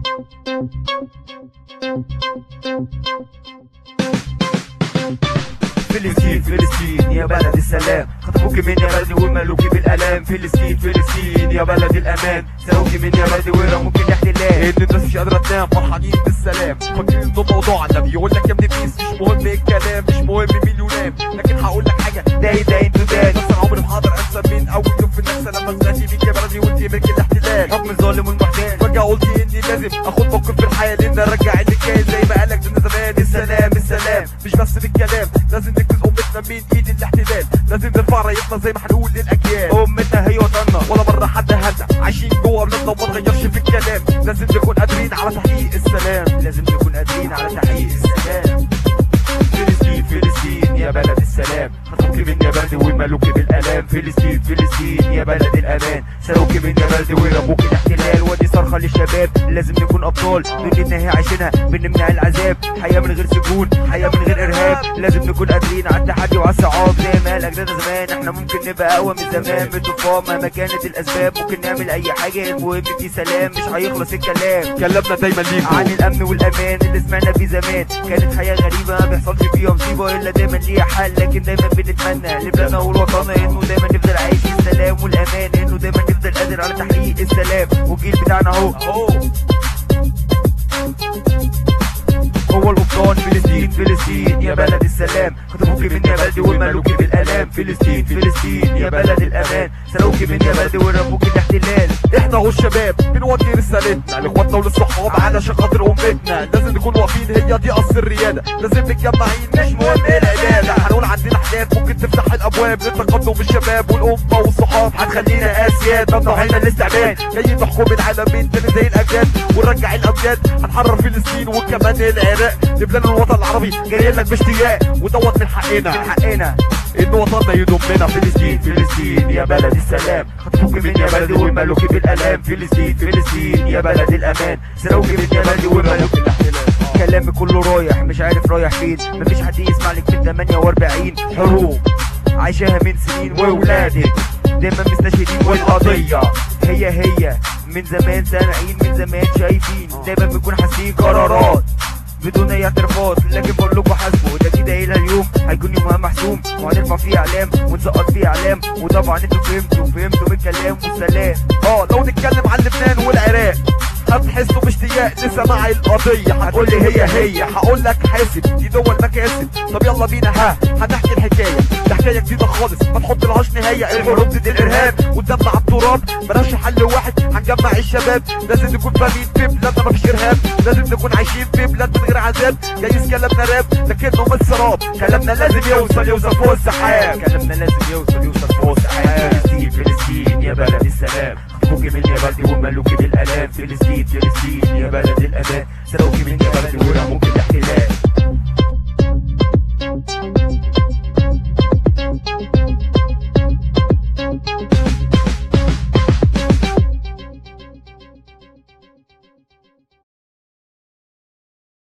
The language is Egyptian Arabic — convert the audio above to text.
فلسطين فلسطين يا بلد السلام خطفوك من يا بلدي وملوكي بالالام فلسطين فلسطين يا بلد الامان سروكي من يا بلدي ورموك الاحتلال ان الناس مش قادره تنام فرحانين بالسلام فاكرين انه موضوع النبي يقول لك يا ابني بيس مش مهم الكلام مش مهم مين ينام لكن هقول لك حاجه داي داي انتو داي بس انا عمري ما هقدر انسى مين اول يوم في النكسه لما سمعتي بيك يا بلدي وانت ملك الاحتلال حكم الظالم والمحتال فجاه قلت اني لازم اخد موقف في الحياه لان ارجع اللي كان زي ما قالك ده زمان السلام السلام مش بس بالكلام لازم نكتب امتنا من ايد الاحتلال لازم نرفع رايتنا زي ما هنقول للاجيال امتنا هي وطننا ولا مرة حد هدى عايشين جوه بلادنا وما نغيرش في الكلام لازم نكون قادرين على تحقيق السلام لازم نكون قادرين على تحقيق السلام فلسطين فلسطين يا بلد السلام خطفوك من يا بلدي وملوك بالالام فلسطين فلسطين يا بلد الامان سروك من يا بلدي ورموك الاحتلال ودي صرخه للشباب لازم نكون ابطال دنيتنا هي عايشينها بنمنع العذاب حياه من غير سجون حياه من غير ارهاب لازم نكون قادرين على التحدي وعلى الصعاب زي ما قال اجدادنا زمان احنا ممكن نبقى اقوى من زمان من الطوفان مهما كانت الاسباب ممكن نعمل اي حاجه المهم في سلام مش هيخلص الكلام كلامنا دايما ليكم عن الامن والامان اللي سمعنا فيه زمان كانت حياه غريبه ما بيحصلش فيها مصيبه الا دايما ليها حل لكن دايما بنتمنى لبلادنا ولوطننا انه دايما نفضل عايش في السلام والامان انه دايما نفضل قادر على تحقيق السلام والجيل بتاعنا اهو اهو هو القبطان فلسطين فلسطين يا بلد السلام خطفوك من يا بلدي وملوكي بالالام فلسطين فلسطين يا بلد الامان سروك من يا بلدي ورموك الاحتلال احنا اهو الشباب بنوجه رسالتنا لاخواتنا وللصحاب علشان خاطر امتنا لازم نكون واقفين هي دي اصل الرياده لازم متجمعين مش مهم ايه العباده هنقول عندنا احداث ممكن تفتح الابواب للتقدم الشباب والامه والصحاب هتخلينا اسياد ممنوع لنا الاستعباد جايين نحكم العالمين تاني زي الاجيال ونرجع الامجاد هنحرر فلسطين وكمان العراق لبلاد الوطن العربي جايين لك باشتياق ودوت من حقنا من حقنا ان وطننا يضمنا فلسطين فلسطين يا بلد السلام خطفوك من يا بلدي وملوكي بالالام فلسطين فلسطين يا بلد الامان سروك من يا بلدي وملوكي الاحتلال كلامي كله رايح مش عارف رايح فين مفيش حد يسمع لك من 48 حروب عايشاها من سنين وولادك دايما مستشهدين والقضية هي هي من زمان سامعين من زمان شايفين دايما بنكون حاسين قرارات بدون اي اعترافات لكن بقول لكم حاسبوا ده كده الى اليوم هيكون يومها محسوم وهنرفع فيه اعلام ونسقط فيه اعلام وطبعا انتوا فهمتوا فهمتوا من الكلام والسلام اه لو نتكلم عن لبنان والعراق هتحسوا باشتياق لسماع القضية هتقول لي هي هي هقول لك حاسب دي دول مكاسب طب يلا بينا ها هنحكي الحكاية دي حكاية جديدة خالص ما تحط لهاش نهاية الحروب ضد الارهاب والدم على التراب بلاش حل واحد هنجمع الشباب لازم نكون فاهمين في بلادنا مفيش ارهاب لازم نكون عايشين في بلاد من غير عذاب جايز كلامنا راب لكنه مش سراب كلامنا لازم يوصل يوصل فوق السحاب كلامنا لازم يوصل يوصل فوق سحاب فلسطين فلسطين يا بلد السلام خطفوك من يا بلدي وملوكي بالالام فلسطين فلسطين يا بلد الامان سروكي من يا بلدي ورموك الاحتلال